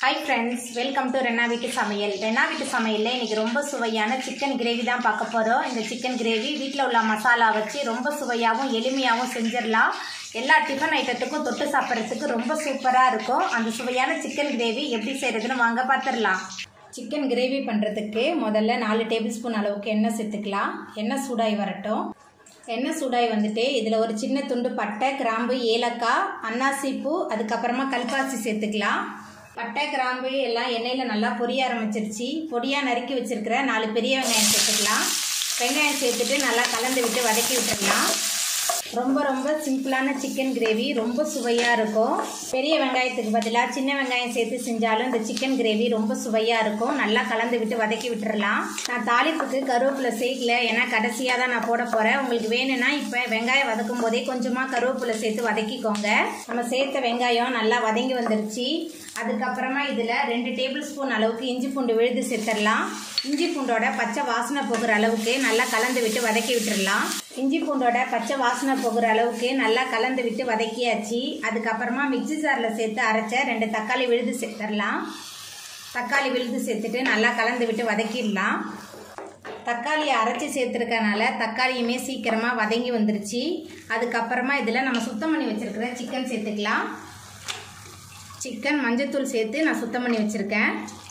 hi friends welcome to Rena வீட்டு சமையல் ரெனா வீட்டு சமையலில் இன்றைக்கி ரொம்ப சுவையான சிக்கன் கிரேவி தான் பார்க்க போகிறோம் இந்த சிக்கன் கிரேவி வீட்டில் உள்ள மசாலா வச்சு ரொம்ப சுவையாகவும் எளிமையாகவும் செஞ்சிடலாம் எல்லா டிஃபன் ஐட்டத்துக்கும் தொட்டு சாப்பிட்றதுக்கு ரொம்ப சூப்பராக இருக்கும் அந்த சுவையான சிக்கன் கிரேவி எப்படி செய்கிறதுன்னு வாங்க பார்த்துடலாம் சிக்கன் கிரேவி பண்ணுறதுக்கு முதல்ல நாலு டேபிள் ஸ்பூன் அளவுக்கு எண்ணெய் சேர்த்துக்கலாம் எண்ணெய் சூடாகி வரட்டும் எண்ணெய் சூடாகி வந்துட்டு இதில் ஒரு சின்ன துண்டு பட்டை கிராம்பு ஏலக்காய் அன்னாசி பூ அதுக்கப்புறமா கல்பாசி சேர்த்துக்கலாம் பட்டை கிராம்பு எல்லாம் எண்ணெயில் நல்லா பொரிய ஆரம்பிச்சிருச்சு பொடியாக நறுக்கி வச்சிருக்கிற நாலு பெரிய வெங்காயம் சேர்த்துக்கலாம் வெங்காயம் சேர்த்துட்டு நல்லா கலந்து விட்டு வதக்கி விட்டுடலாம் ரொம்ப ரொம்ப சிம்பிளான சிக்கன் கிரேவி ரொம்ப சுவையாக இருக்கும் பெரிய வெங்காயத்துக்கு பதிலாக சின்ன வெங்காயம் சேர்த்து செஞ்சாலும் இந்த சிக்கன் கிரேவி ரொம்ப சுவையாக இருக்கும் நல்லா கலந்து விட்டு வதக்கி விட்டுறலாம் நான் தாளிப்புக்கு கருவேப்பிலை சேர்க்கல ஏன்னா கடைசியாக தான் நான் போட போகிறேன் உங்களுக்கு வேணும்னா இப்போ வெங்காயம் வதக்கும் போதே கொஞ்சமாக கருவேப்பிலை சேர்த்து வதக்கிக்கோங்க நம்ம சேர்த்த வெங்காயம் நல்லா வதங்கி வந்துருச்சு அதுக்கப்புறமா இதில் ரெண்டு டேபிள் ஸ்பூன் அளவுக்கு இஞ்சி பூண்டு விழுது சேர்த்துடலாம் இஞ்சி பூண்டோட பச்சை வாசனை போகிற அளவுக்கு நல்லா கலந்து விட்டு வதக்கி விட்டுடலாம் இஞ்சி பூண்டோட பச்சை வாசனை போகிற அளவுக்கு நல்லா கலந்து விட்டு வதக்கியாச்சு அதுக்கப்புறமா மிக்சி ஜாரில் சேர்த்து அரைச்ச ரெண்டு தக்காளி விழுது சேர்த்துடலாம் தக்காளி விழுது சேர்த்துட்டு நல்லா கலந்து விட்டு வதக்கிடலாம் தக்காளியை அரைச்சி சேர்த்துருக்கனால தக்காளியுமே சீக்கிரமாக வதங்கி வந்துருச்சு அதுக்கப்புறமா இதில் நம்ம சுத்தம் பண்ணி வச்சுருக்கிற சிக்கன் சேர்த்துக்கலாம் சிக்கன் மஞ்சத்தூள் சேர்த்து நான் சுத்தம் பண்ணி வச்சுருக்கேன்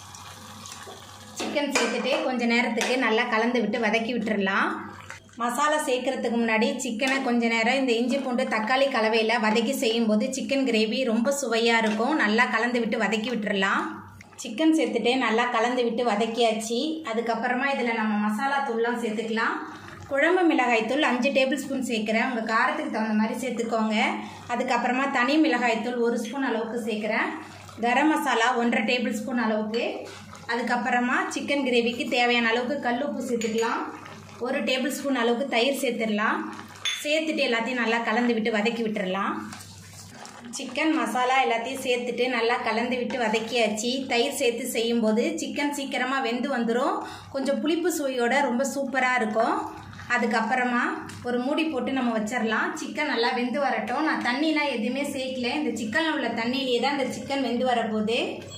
சிக்கன் சேர்த்துட்டு கொஞ்ச நேரத்துக்கு நல்லா கலந்து விட்டு வதக்கி விட்டுறலாம் மசாலா சேர்க்கறதுக்கு முன்னாடி சிக்கனை கொஞ்ச நேரம் இந்த இஞ்சி பூண்டு தக்காளி கலவையில் வதக்கி செய்யும்போது சிக்கன் கிரேவி ரொம்ப சுவையாக இருக்கும் நல்லா கலந்து விட்டு வதக்கி விட்டுறலாம் சிக்கன் சேர்த்துட்டு நல்லா கலந்து விட்டு வதக்கியாச்சு அதுக்கப்புறமா இதில் நம்ம மசாலா தூள்லாம் சேர்த்துக்கலாம் குழம்பு மிளகாய்த்தூள் அஞ்சு டேபிள் ஸ்பூன் சேர்க்குறேன் உங்கள் காரத்துக்கு தகுந்த மாதிரி சேர்த்துக்கோங்க அதுக்கப்புறமா தனி மிளகாய்த்தூள் ஒரு ஸ்பூன் அளவுக்கு சேர்க்குறேன் கரம் மசாலா ஒன்றரை டேபிள் ஸ்பூன் அளவுக்கு அதுக்கப்புறமா சிக்கன் கிரேவிக்கு தேவையான அளவுக்கு கல் உப்பு சேர்த்துக்கலாம் ஒரு டேபிள் ஸ்பூன் அளவுக்கு தயிர் சேர்த்துடலாம் சேர்த்துட்டு எல்லாத்தையும் நல்லா கலந்து விட்டு வதக்கி விட்டுறலாம் சிக்கன் மசாலா எல்லாத்தையும் சேர்த்துட்டு நல்லா கலந்து விட்டு வதக்கியாச்சு தயிர் சேர்த்து செய்யும்போது சிக்கன் சீக்கிரமாக வெந்து வந்துடும் கொஞ்சம் புளிப்பு சுவையோட ரொம்ப சூப்பராக இருக்கும் அதுக்கப்புறமா ஒரு மூடி போட்டு நம்ம வச்சிடலாம் சிக்கன் நல்லா வெந்து வரட்டும் நான் தண்ணிலாம் எதுவுமே சேர்க்கல இந்த சிக்கனில் உள்ள தண்ணியிலே தான் இந்த சிக்கன் வெந்து வரப்போகுது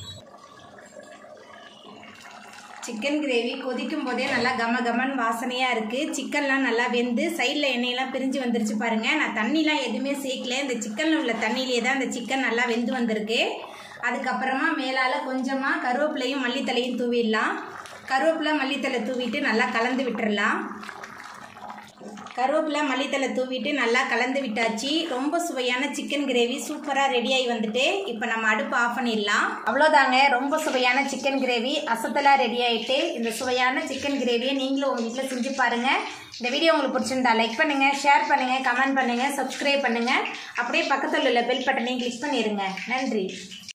சிக்கன் கிரேவி கொதிக்கும் போதே நல்லா கம கமன் வாசனையாக இருக்குது சிக்கன்லாம் நல்லா வெந்து சைடில் எண்ணெயெல்லாம் பிரிஞ்சு வந்துருச்சு பாருங்கள் நான் தண்ணிலாம் எதுவுமே சேர்க்கல இந்த சிக்கனில் உள்ள தண்ணியிலே தான் இந்த சிக்கன் நல்லா வெந்து வந்திருக்கு அதுக்கப்புறமா மேலால் கொஞ்சமாக கருவேப்பிலையும் மல்லித்தலையும் தூவிடலாம் கருவேப்பிலை மல்லித்தலை தூவிட்டு நல்லா கலந்து விட்டுறலாம் கருவேப்பிலை மல்லித்தலை தூவிட்டு நல்லா கலந்து விட்டாச்சு ரொம்ப சுவையான சிக்கன் கிரேவி சூப்பராக ரெடியாகி வந்துட்டு இப்போ நம்ம அடுப்பு ஆஃப் பண்ணிடலாம் அவ்வளோதாங்க ரொம்ப சுவையான சிக்கன் கிரேவி அசத்தலாக ரெடி ஆகிட்டு இந்த சுவையான சிக்கன் கிரேவியை நீங்களும் உங்கள் வீட்டில் செஞ்சு பாருங்கள் இந்த வீடியோ உங்களுக்கு பிடிச்சிருந்தா லைக் பண்ணுங்கள் ஷேர் பண்ணுங்கள் கமெண்ட் பண்ணுங்கள் சப்ஸ்கிரைப் பண்ணுங்கள் அப்படியே பக்கத்தில் உள்ள பெல் பட்டனையும் கிளிக் பண்ணிடுங்க நன்றி